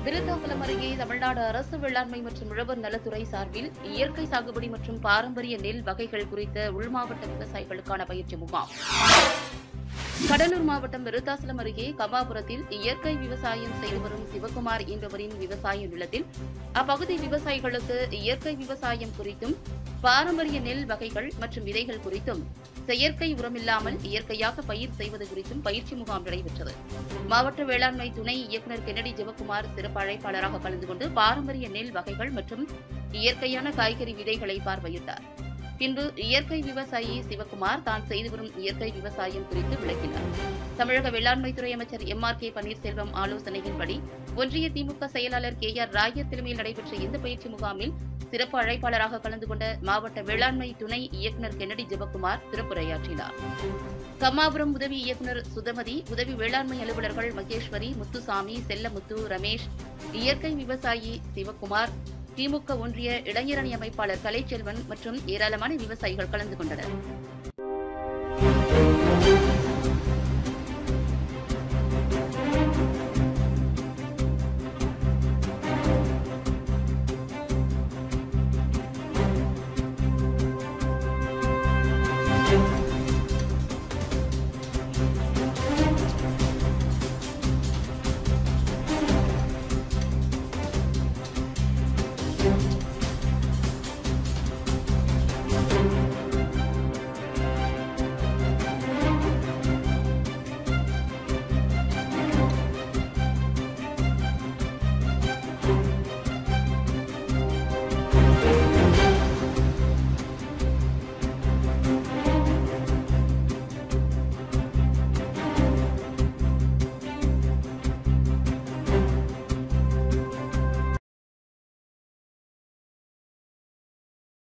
விருத்தாசலம் அருகே தமிழ்நாடு அரசு வேளாண்மை மற்றும் உழவர் நலத்துறை சார்பில் இயற்கை சாகுபடி மற்றும் பாரம்பரிய நெல் வகைகள் குறித்த உள்மாவட்ட விவசாயிகளுக்கான பயிற்சி முகாம் கடலூர் மாவட்டம் விருத்தாசலம் அருகே கமாபுரத்தில் இயற்கை விவசாயம் செய்து வரும் சிவகுமார் என்பவரின் விவசாய நிலத்தில் அப்பகுதி விவசாயிகளுக்கு இயற்கை விவசாயம் குறித்தும் பாரம்பரிய நெல் வகைகள் மற்றும் விதைகள் குறித்தும் செயற்கை உரமில்லாமல் இயற்கையாக பயிர் செய்வது குறித்தும் பயிற்சி முகாம் நடைபெற்றது மாவட்ட வேளாண்மை துணை இயக்குநர் கென்னடி ஜெவக்குமார் சிறப்பு அழைப்பாளராக கலந்து கொண்டு பாரம்பரிய நெல் வகைகள் மற்றும் இயற்கையான காய்கறி விதைகளை பார்வையிட்டார் பின்பு இயற்கை விவசாயி சிவக்குமார் தான் செய்து வரும் இயற்கை விவசாயம் குறித்து விளக்கினார் தமிழக வேளாண்மைத்துறை அமைச்சர் எம் ஆர் கே பன்னீர்செல்வம் ஆலோசனையின்படி ஒன்றிய திமுக செயலாளர் கே ஆர் ராயர் தலைமையில் நடைபெற்ற இந்த பயிற்சி முகாமில் சிறப்பு அழைப்பாளராக கலந்து கொண்ட மாவட்ட வேளாண்மை துணை இயக்குநர் கென்னடி ஜெபக்குமார் சிறப்புரையாற்றினார் கம்மாபுரம் உதவி இயக்குநர் சுதமதி உதவி வேளாண்மை அலுவலர்கள் மகேஸ்வரி முத்துசாமி செல்லமுத்து ரமேஷ் இயற்கை விவசாயி சிவக்குமார் திமுக ஒன்றிய இளைஞரணி அமைப்பாளர் கலைச்செல்வன் மற்றும் ஏராளமான விவசாயிகள் கலந்து கொண்டனர்